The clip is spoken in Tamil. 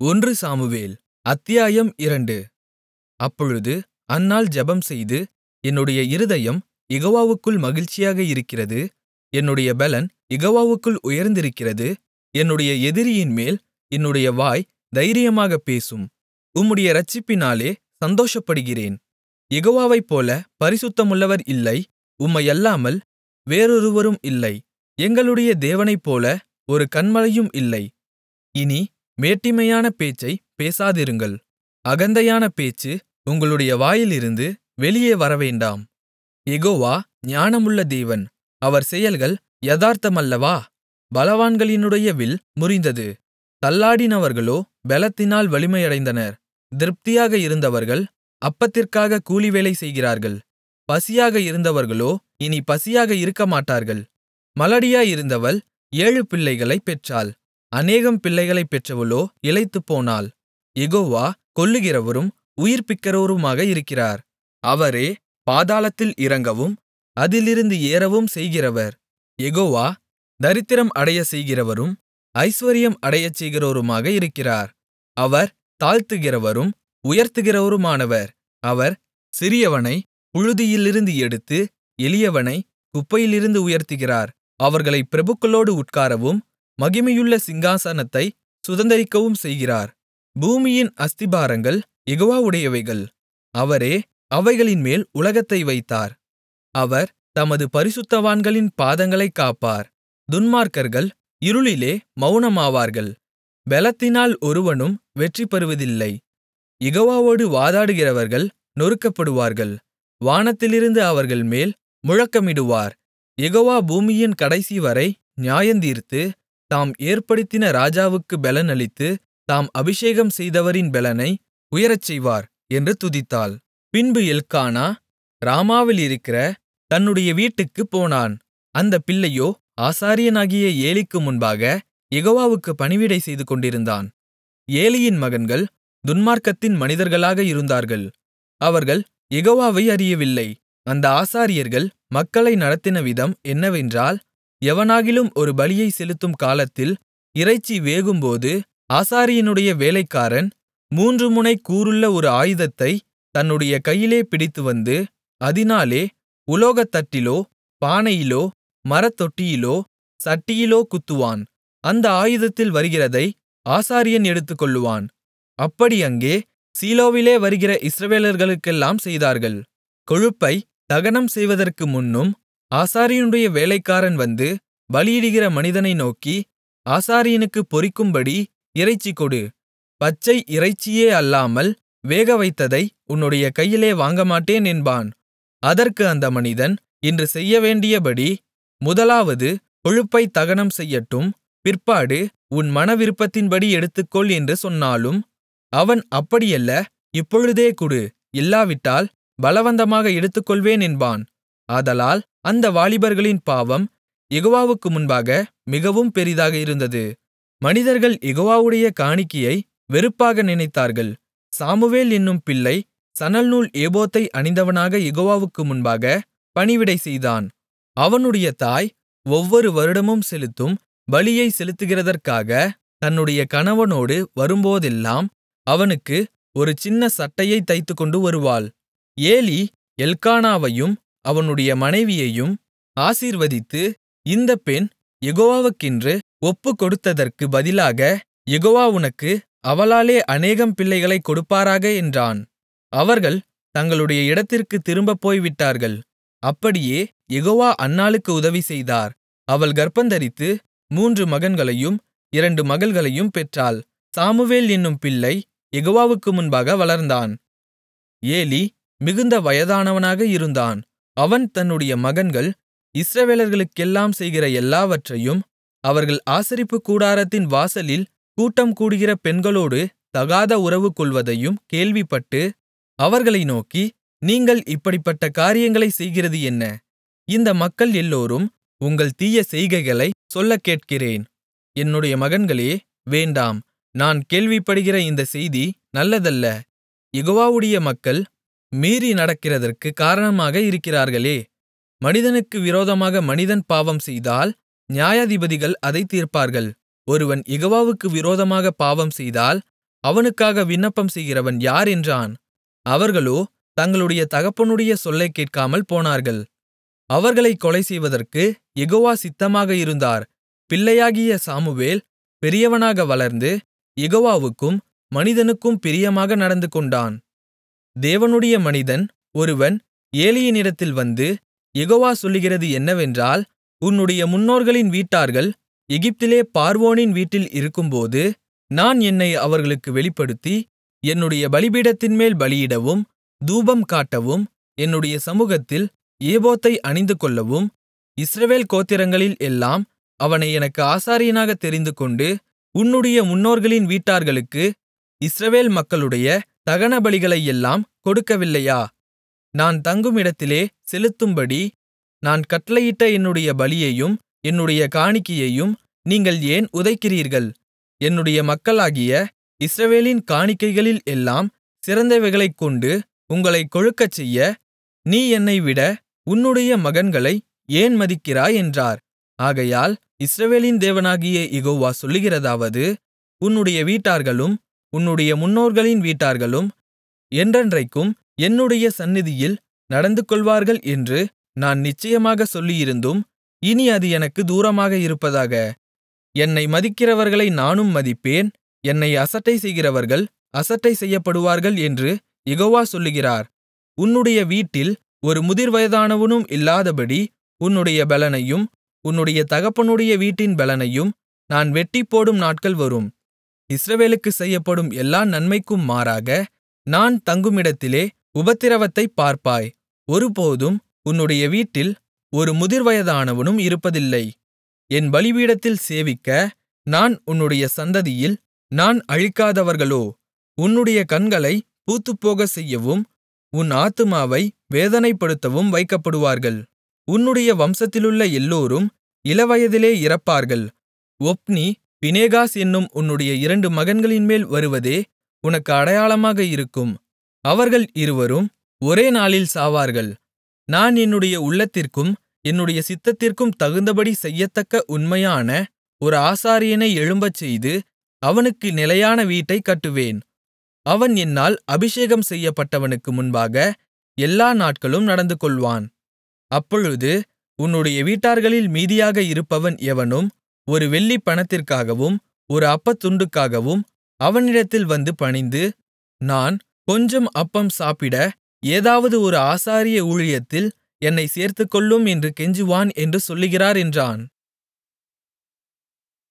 ஒன்று சாமுவேல் அத்தியாயம் இரண்டு அப்பொழுது அன்னாள் ஜெபம்செய்து என்னுடைய இருதயம் யெகோவாவுக்குள் மகிழ்ச்சியாக இருக்கிறது என்னுடைய பெலன் யெகோவாவுக்குள் உயர்ந்திருக்கிறது என்னுடைய எதிரியின்மேல் என்னுடைய வாய் தைரியமாகப் பேசும் உம்முடைய இரட்சிப்பினாலே சந்தோஷப்படுகிறேன் யெகோவாவைப்போல பரிசுத்தமுள்ளவர் இல்லை உம்மையல்லாமல் வேறொருவரும் இல்லை எங்களுடைய தேவனைப்போல ஒரு கன்மலையும் இல்லை இனி மேட்டிமையான பேச்சைப் பேசாதிருங்கள் அகந்தையான பேச்சு உங்களுடைய வாயிலிருந்து வெளியே வரவேண்டாம் யெகோவா ஞானமுள்ள தேவன் அவர் செயல்கள் யதார்த்தமல்லவா பலவான்களினுடைய வில் முறிந்தது தள்ளாடினவர்களோ பெலத்தினால் வலிமையடைந்தனர் திருப்தியாக இருந்தவர்கள் அப்பத்திற்காக கூலிவேலை செய்கிறார்கள் பசியாக இருந்தவர்களோ இனி பசியாக இருக்கமாட்டார்கள் மலடியாயிருந்தவள் ஏழு பிள்ளைகளைப் பெற்றாள் அநேகம் பிள்ளைகளைப் பெற்றவளோ இளைத்துப்போனாள் யெகோவா கொல்லுகிறவரும் உயிர்ப்பிக்கிறவருமாக இருக்கிறார் அவரே பாதாளத்தில் இறங்கவும் அதிலிருந்து ஏறவும் செய்கிறவர் யெகோவா தரித்திரம் அடையச் செய்கிறவரும் ஐசுவரியம் அடையச் செய்கிறவருமாக இருக்கிறார் அவர் தாழ்த்துகிறவரும் உயர்த்துகிறவருமானவர் அவர் சிறியவனை புழுதியிலிருந்து எடுத்து எளியவனைக் குப்பையிலிருந்து உயர்த்துகிறார் அவர்களைப் பிரபுக்களோடு உட்காரவும் மகிமையுள்ள சிங்காசனத்தைச் சுதந்தரிக்கவும் செய்கிறார் பூமியின் அஸ்திபாரங்கள் யெகோவாவுடையவைகள் அவரே அவைகளின்மேல் உலகத்தை வைத்தார் அவர் தமது பரிசுத்தவான்களின் பாதங்களைக் காப்பார் துன்மார்க்கர்கள் இருளிலே மவுனமாவார்கள் பெலத்தினால் ஒருவனும் வெற்றி பெறுவதில்லை யெகோவாவோடு வாதாடுகிறவர்கள் நொறுக்கப்படுவார்கள் வானத்திலிருந்து அவர்கள் மேல் முழக்கமிடுவார் யெகோவா பூமியின் கடைசிவரை நியாயந்தீர்த்து தாம் ஏற்படுத்தின ராஜாவுக்குப் பெலன் அளித்து தாம் அபிஷேகம் செய்தவரின் பெலனை உயரச்செய்வார் என்று துதித்தாள் பின்பு எல்க்கானா ராமாவிலிருக்கிற தன்னுடைய வீட்டுக்குப் போனான் அந்தப் பிள்ளையோ ஆசாரியனாகிய ஏலிக்கு முன்பாக யெகோவாவுக்குப் பணிவிடை செய்துகொண்டிருந்தான் ஏலியின் மகன்கள் துன்மார்க்கத்தின் மனிதர்களாக இருந்தார்கள் அவர்கள் யெகோவாவை அறியவில்லை அந்த ஆசாரியர்கள் மக்களை நடத்தின விதம் என்னவென்றால் எவனாகிலும் ஒரு பலியைச் செலுத்தும் காலத்தில் இறைச்சி வேகும்போது ஆசாரியனுடைய வேலைக்காரன் மூன்று முனை கூருள்ள ஒரு ஆயுதத்தைத் தன்னுடைய கையிலே பிடித்துவந்து அதினாலே உலோகத்தட்டிலோ பானையிலோ மரத்தொட்டியிலோ சட்டியிலோ குத்துவான் அந்த ஆயுதத்தில் வருகிறதை ஆசாரியன் எடுத்துக்கொள்ளுவான் அப்படி அங்கே சீலோவிலே வருகிற இஸ்ரவேலர்களுக்கெல்லாம் செய்தார்கள் கொழுப்பை தகனம் செய்வதற்கு முன்னும் ஆசாரியனுடைய வேலைக்காரன் வந்து பலியிடுகிற மனிதனை நோக்கி ஆசாரியனுக்குப் பொரிக்கும்படி இறைச்சி கொடு பச்சை இறைச்சியே அல்லாமல் வேகவைத்ததை உன்னுடைய கையிலே வாங்கமாட்டேன் என்பான் அதற்கு அந்த மனிதன் இன்று செய்யவேண்டியபடி முதலாவது கொழுப்பைத் தகனம் செய்யட்டும் பிற்பாடு உன் மனவிருப்பத்தின்படி எடுத்துக்கொள் என்று சொன்னாலும் அவன் அப்படியல்ல இப்பொழுதே கொடு இல்லாவிட்டால் பலவந்தமாக எடுத்துக்கொள்வேன் என்பான் ஆதலால் அந்த வாலிபர்களின் பாவம் யெகோவாவுக்கு முன்பாக மிகவும் பெரிதாக இருந்தது மனிதர்கள் யெகோவாவுடைய காணிக்கையை வெறுப்பாக நினைத்தார்கள் சாமுவேல் என்னும் பிள்ளை சணல்நூல் ஏபோத்தை அணிந்தவனாக யெகோவாவுக்கு முன்பாக பணிவிடை செய்தான் அவனுடைய தாய் ஒவ்வொரு வருடமும் செலுத்தும் பலியை செலுத்துகிறதற்காக தன்னுடைய கணவனோடு வரும்போதெல்லாம் அவனுக்கு ஒரு சின்ன சட்டையைத் தைத்துக்கொண்டு வருவாள் ஏலி எல்க்கானாவையும் அவனுடைய மனைவியையும் ஆசீர்வதித்து இந்தப் பெண் யெகோவாவுக்கென்று ஒப்புக்கொடுத்ததற்கு பதிலாக யெகோவா உனக்கு அவளாலே அநேகம் பிள்ளைகளைக் கொடுப்பாராக என்றான் அவர்கள் தங்களுடைய இடத்திற்குத் திரும்பப் போய்விட்டார்கள் அப்படியே யெகோவா அன்னாளுக்கு உதவி செய்தார் அவள் கர்ப்பந்தரித்து மூன்று மகன்களையும் இரண்டு மகள்களையும் பெற்றாள் சாமுவேல் என்னும் பிள்ளை யெகோவாவுக்கு முன்பாக வளர்ந்தான் ஏலி மிகுந்த வயதானவனாக இருந்தான் அவன் தன்னுடைய மகன்கள் இஸ்ரவேலர்களுக்கெல்லாம் செய்கிற எல்லாவற்றையும் அவர்கள் ஆசரிப்புக் கூடாரத்தின் வாசலில் கூட்டம் கூடுகிற பெண்களோடு தகாத உறவு கொள்வதையும் கேள்விப்பட்டு அவர்களை நோக்கி நீங்கள் இப்படிப்பட்ட காரியங்களைச் செய்கிறது என்ன இந்த மக்கள் எல்லோரும் உங்கள் தீய செய்கைகளைச் சொல்லக் கேட்கிறேன் என்னுடைய மகன்களே வேண்டாம் நான் கேள்விப்படுகிற இந்தச் செய்தி நல்லதல்ல யெகோவாவுடைய மக்கள் மீறி நடக்கிறதற்குக் காரணமாக இருக்கிறார்களே மனிதனுக்கு விரோதமாக மனிதன் பாவம் செய்தால் நியாயாதிபதிகள் அதைத் தீர்ப்பார்கள் ஒருவன் யெகோவாவுக்கு விரோதமாகப் பாவம் செய்தால் அவனுக்காக விண்ணப்பம் செய்கிறவன் யார் என்றான் அவர்களோ தங்களுடைய தகப்பனுடைய சொல்லைக் கேட்காமல் போனார்கள் அவர்களைக் கொலைசெய்வதற்குக் யெகோவா சித்தமாக இருந்தார் பிள்ளையாகிய சாமுவேல் பெரியவனாக வளர்ந்து யெகோவாவுக்கும் மனிதனுக்கும் பிரியமாக நடந்துகொண்டான் தேவனுடைய மனிதன் ஒருவன் ஏலியினிடத்தில் வந்து யெகோவா சொல்லுகிறது என்னவென்றால் உன்னுடைய முன்னோர்களின் வீட்டார்கள் எகிப்திலே பார்வோனின் வீட்டில் இருக்கும்போது நான் என்னை அவர்களுக்கு வெளிப்படுத்தி என்னுடைய பலிபீடத்தின்மேல் பலியிடவும் தூபம் காட்டவும் என்னுடைய சமுகத்தில் ஏபோத்தை அணிந்துகொள்ளவும் இஸ்ரவேல் கோத்திரங்களில் எல்லாம் அவனை எனக்கு ஆசாரியனாகத் தெரிந்துகொண்டு உன்னுடைய முன்னோர்களின் வீட்டார்களுக்கு இஸ்ரவேல் மக்களுடைய தகனபலிகளையெல்லாம் கொடுக்கவில்லையா நான் தங்குமிடத்திலே செலுத்தும்படி நான் கட்டளையிட்ட என்னுடைய பலியையும் என்னுடைய காணிக்கையையும் நீங்கள் ஏன் உதைக்கிறீர்கள் என்னுடைய மக்களாகிய இஸ்ரவேலின் காணிக்கைகளில் எல்லாம் சிறந்தவைகளைக் கொண்டு உங்களைக் கொழுக்கச்செய்ய நீ என்னைவிட உன்னுடைய மகன்களை ஏன் மதிக்கிறாய் என்றார் ஆகையால் இஸ்ரவேலின் தேவனாகிய யெகோவா சொல்லுகிறதாவது உன்னுடைய வீட்டார்களும் உன்னுடைய முன்னோர்களின் வீட்டார்களும் என்றென்றைக்கும் என்னுடைய சந்நிதியில் நடந்துகொள்வார்கள் என்று நான் நிச்சயமாகச் சொல்லியிருந்தும் இனி அது எனக்குத் தூரமாக இருப்பதாக என்னை மதிக்கிறவர்களை நானும் மதிப்பேன் என்னை அசட்டை செய்கிறவர்கள் அசட்டை செய்யப்படுவார்கள் என்று யெகோவா சொல்லுகிறார் உன்னுடைய வீட்டில் ஒரு முதிர்வயதானவனும் இல்லாதபடி உன்னுடைய பெலனையும் உன்னுடைய தகப்பனுடைய வீட்டின் பெலனையும் நான் வெட்டிப்போடும் நாட்கள் வரும் இஸ்ரவேலுக்குச் செய்யப்படும் எல்லா நன்மைக்கும் மாறாக நான் தங்குமிடத்திலே உபத்திரவத்தைப் பார்ப்பாய் ஒருபோதும் உன்னுடைய வீட்டில் ஒரு முதிர்வயதானவனும் இருப்பதில்லை என் பலிபீடத்தில் சேவிக்க நான் உன்னுடைய சந்ததியில் நான் அழிக்காதவர்களோ உன்னுடைய கண்களைப் பூத்துப்போகச் செய்யவும் உன் ஆத்துமாவை வேதனைப்படுத்தவும் வைக்கப்படுவார்கள் உன்னுடைய வம்சத்திலுள்ள எல்லோரும் இளவயதிலே இறப்பார்கள் ஒப்னி பினேகாஸ் என்னும் உன்னுடைய இரண்டு மகன்களின்மேல் வருவதே உனக்கு அடையாளமாக இருக்கும் அவர்கள் இருவரும் ஒரே நாளில் சாவார்கள் நான் என்னுடைய உள்ளத்திற்கும் என்னுடைய சித்தத்திற்கும் தகுந்தபடி செய்யத்தக்க உண்மையான ஒரு ஆசாரியனை எழும்பச்செய்து அவனுக்கு நிலையான வீட்டைக் கட்டுவேன் அவன் என்னால் அபிஷேகம் செய்யப்பட்டவனுக்கு முன்பாக எல்லா நாட்களும் நடந்துகொள்வான் அப்பொழுது உன்னுடைய வீட்டார்களில் மீதியாக இருப்பவன் எவனும் ஒரு வெள்ளிப் பணத்திற்காகவும் ஒரு அப்பத்துண்டுக்காகவும் அவனிடத்தில் வந்து பணிந்து நான் கொஞ்சம் அப்பம் சாப்பிட ஏதாவது ஒரு ஆசாரிய ஊழியத்தில் என்னைச் சேர்த்துக்கொள்ளும் என்று கெஞ்சுவான் என்று சொல்லுகிறார் என்றான்